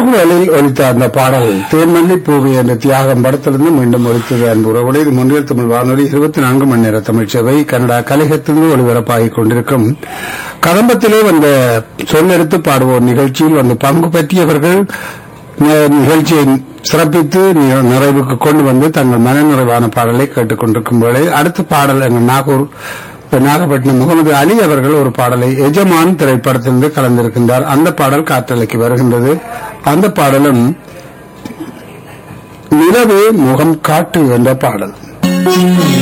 முதலில் ஒலித்த அந்த பாடல் தேன்மல்லி பூவி என்ற தியாகம் படத்திலிருந்து மீண்டும் ஒலித்தது அன்புறவுடைய இது முன்னில் தமிழ் வானொலி இருபத்தி நான்கு மணி நேர தமிழ் சேவை கனடா கலையகத்திலிருந்து ஒளிபரப்பாகிக் கொண்டிருக்கும் கதம்பத்திலே வந்த சொல்லெடுத்து பாடுவோர் நிகழ்ச்சியில் வந்து பங்கு பற்றியவர்கள் நி- நிகழ்ச்சியை சிறப்பித்து நி- நிறைவுக்கு கொண்டு வந்து தங்கள் மனநிறைவான பாடலை கேட்டுக்கொண்டிருக்கும் வேளை அடுத்த பாடல் எங்கள் நாகூர் நாகப்பட்டினம் முகமது அலி அவர்கள் ஒரு பாடலை எஜமான் திரைப்படத்திலிருந்து கலந்திருக்கின்றார் அந்த பாடல் காற்றலைக்கு வருகின்றது அந்த பாடலும் நிலவே முகம் காட்டு என்ற பாடல்